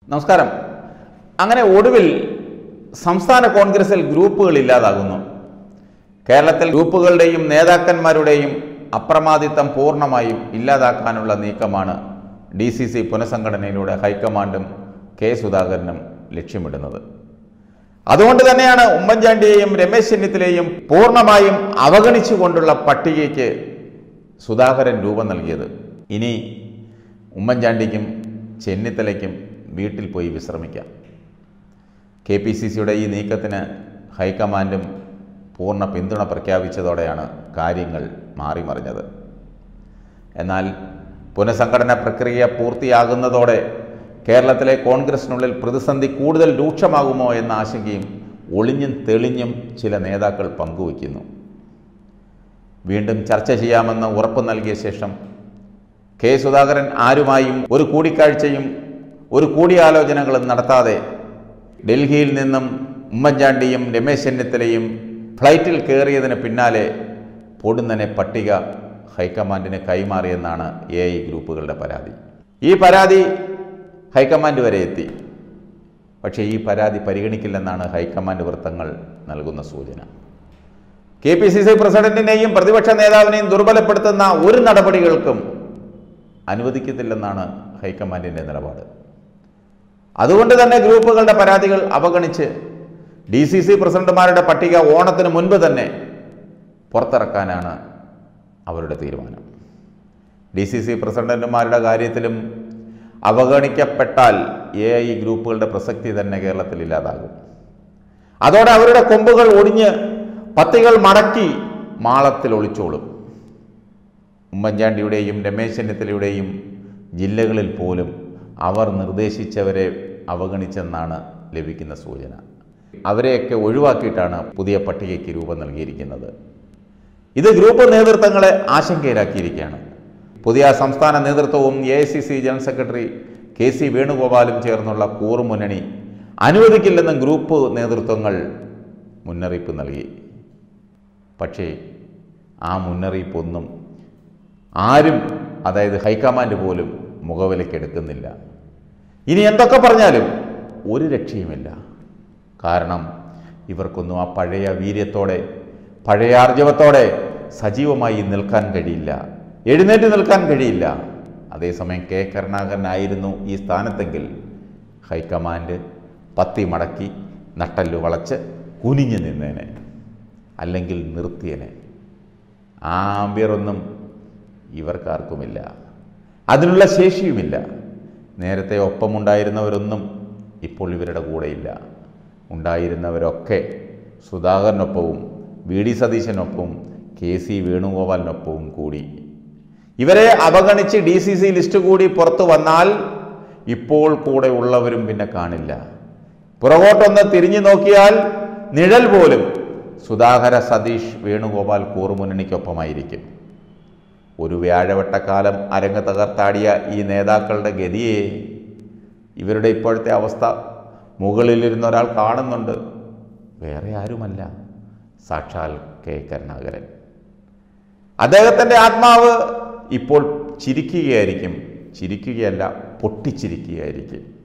നമസ്കാരം അങ്ങനെ ഒടുവിൽ സംസ്ഥാന കോൺഗ്രസിൽ ഗ്രൂപ്പുകൾ ഇല്ലാതാകുന്നു കേരളത്തിൽ ഗ്രൂപ്പുകളുടെയും നേതാക്കന്മാരുടെയും അപ്രമാദിത്വം പൂർണ്ണമായും ഇല്ലാതാക്കാനുള്ള നീക്കമാണ് ഡി സി സി പുനഃസംഘടനയിലൂടെ ഹൈക്കമാൻഡും കെ സുധാകരനും ലക്ഷ്യമിടുന്നത് അതുകൊണ്ട് തന്നെയാണ് ഉമ്മൻചാണ്ടിയെയും രമേശ് ചെന്നിത്തലയെയും പൂർണ്ണമായും അവഗണിച്ചുകൊണ്ടുള്ള പട്ടികയ്ക്ക് സുധാകരൻ രൂപം നൽകിയത് ഇനി ഉമ്മൻചാണ്ടിക്കും ചെന്നിത്തലയ്ക്കും വീട്ടിൽ പോയി വിശ്രമിക്കാം കെ പി സി സിയുടെ ഈ നീക്കത്തിന് ഹൈക്കമാൻഡും പൂർണ്ണ പിന്തുണ പ്രഖ്യാപിച്ചതോടെയാണ് കാര്യങ്ങൾ മാറിമറിഞ്ഞത് എന്നാൽ പുനഃസംഘടന പ്രക്രിയ പൂർത്തിയാകുന്നതോടെ കേരളത്തിലെ കോൺഗ്രസിനുള്ളിൽ പ്രതിസന്ധി കൂടുതൽ രൂക്ഷമാകുമോ എന്ന ആശങ്കയും ഒളിഞ്ഞും തെളിഞ്ഞും ചില നേതാക്കൾ പങ്കുവയ്ക്കുന്നു വീണ്ടും ചർച്ച ചെയ്യാമെന്ന് ഉറപ്പ് നൽകിയ ശേഷം കെ സുധാകരൻ ആരുമായും ഒരു കൂടിക്കാഴ്ചയും ഒരു കൂടിയാലോചനകളും നടത്താതെ ഡൽഹിയിൽ നിന്നും ഉമ്മൻചാണ്ടിയും രമേശ് ചെന്നിത്തലയും ഫ്ലൈറ്റിൽ കയറിയതിന് പിന്നാലെ പൊടുന്നനെ പട്ടിക ഹൈക്കമാൻഡിന് കൈമാറിയെന്നാണ് എ ഐ ഗ്രൂപ്പുകളുടെ പരാതി ഈ പരാതി ഹൈക്കമാൻഡ് വരെ എത്തി പക്ഷേ ഈ പരാതി പരിഗണിക്കില്ലെന്നാണ് ഹൈക്കമാൻഡ് വൃത്തങ്ങൾ നൽകുന്ന സൂചന കെ പി സി സി പ്രസിഡന്റിനെയും പ്രതിപക്ഷ നേതാവിനെയും ദുർബലപ്പെടുത്തുന്ന ഒരു നടപടികൾക്കും അനുവദിക്കത്തില്ലെന്നാണ് ഹൈക്കമാൻഡിൻ്റെ നിലപാട് അതുകൊണ്ട് തന്നെ ഗ്രൂപ്പുകളുടെ പരാതികൾ അവഗണിച്ച് ഡി സി സി പ്രസിഡന്റുമാരുടെ പട്ടിക ഓണത്തിന് മുൻപ് തന്നെ പുറത്തിറക്കാനാണ് അവരുടെ തീരുമാനം ഡി സി സി പ്രസിഡന്റുമാരുടെ കാര്യത്തിലും അവഗണിക്കപ്പെട്ടാൽ എ ഐ ഗ്രൂപ്പുകളുടെ പ്രസക്തി തന്നെ കേരളത്തിൽ ഇല്ലാതാകും അതോടെ അവരുടെ കൊമ്പുകൾ ഒടിഞ്ഞ് പത്തികൾ മടക്കി മാളത്തിൽ ഒളിച്ചോളും ഉമ്മൻചാണ്ടിയുടെയും രമേശ് ചെന്നിത്തലയുടെയും ജില്ലകളിൽ പോലും അവർ നിർദ്ദേശിച്ചവരെ അവഗണിച്ചെന്നാണ് ലഭിക്കുന്ന സൂചന അവരെയൊക്കെ ഒഴിവാക്കിയിട്ടാണ് പുതിയ പട്ടികയ്ക്ക് രൂപം നൽകിയിരിക്കുന്നത് ഇത് ഗ്രൂപ്പ് നേതൃത്വങ്ങളെ ആശങ്കയിലാക്കിയിരിക്കുകയാണ് പുതിയ സംസ്ഥാന നേതൃത്വവും A I C C general secretary K C വേണുഗോപാലും ചേർന്നുള്ള കൂറുമുന്നണി അനുവദിക്കില്ലെന്ന് ഗ്രൂപ്പ് നേതൃത്വങ്ങൾ മുന്നറിയിപ്പ് നൽകി പക്ഷേ ആ മുന്നറിയിപ്പൊന്നും ആരും അതായത് ഹൈക്കമാൻഡ് പോലും മുഖവിലക്കെടുക്കുന്നില്ല ഇനി എന്തൊക്കെ പറഞ്ഞാലും ഒരു രക്ഷയുമില്ല കാരണം ഇവർക്കൊന്നും ആ പഴയ വീര്യത്തോടെ പഴയ ആർജവത്തോടെ സജീവമായി നിൽക്കാൻ കഴിയില്ല എഴുന്നേറ്റ് നിൽക്കാൻ കഴിയില്ല അതേസമയം കെ കരുണാകരനായിരുന്നു ഈ സ്ഥാനത്തെങ്കിൽ ഹൈക്കമാൻഡ് പത്തി മടക്കി നട്ടല്ലു വളച്ച് കുനിഞ്ഞു നിന്നേനെ അല്ലെങ്കിൽ നിർത്തിയനെ ആ ആംബിയറൊന്നും ഇവർക്കാർക്കുമില്ല അതിനുള്ള ശേഷിയുമില്ല നേരത്തെ ഒപ്പമുണ്ടായിരുന്നവരൊന്നും ഇപ്പോൾ ഇവരുടെ കൂടെയില്ല ഉണ്ടായിരുന്നവരൊക്കെ സുധാകരനൊപ്പവും വി ഡി സതീശനൊപ്പവും കെ സി വേണുഗോപാലിനൊപ്പവും കൂടി ഇവരെ അവഗണിച്ച് ഡി സി സി ലിസ്റ്റ് കൂടി പുറത്തു വന്നാൽ ഇപ്പോൾ കൂടെ ഉള്ളവരും പിന്നെ കാണില്ല പുറകോട്ടൊന്ന് തിരിഞ്ഞു നോക്കിയാൽ നിഴൽ പോലും സുധാകര സതീഷ് വേണുഗോപാൽ കൂറുമുന്നണിക്കൊപ്പമായിരിക്കും ഒരു വ്യാഴവട്ടക്കാലം അരങ്ങ് തകർത്താടിയ ഈ നേതാക്കളുടെ ഗതിയെ ഇവരുടെ ഇപ്പോഴത്തെ അവസ്ഥ മുകളിലിരുന്ന ഒരാൾ കാണുന്നുണ്ട് വേറെ ആരുമല്ല സാക്ഷാൽ കെ കരുണാകരൻ അദ്ദേഹത്തിൻ്റെ ആത്മാവ് ഇപ്പോൾ ചിരിക്കുകയായിരിക്കും ചിരിക്കുകയല്ല പൊട്ടിച്ചിരിക്കുകയായിരിക്കും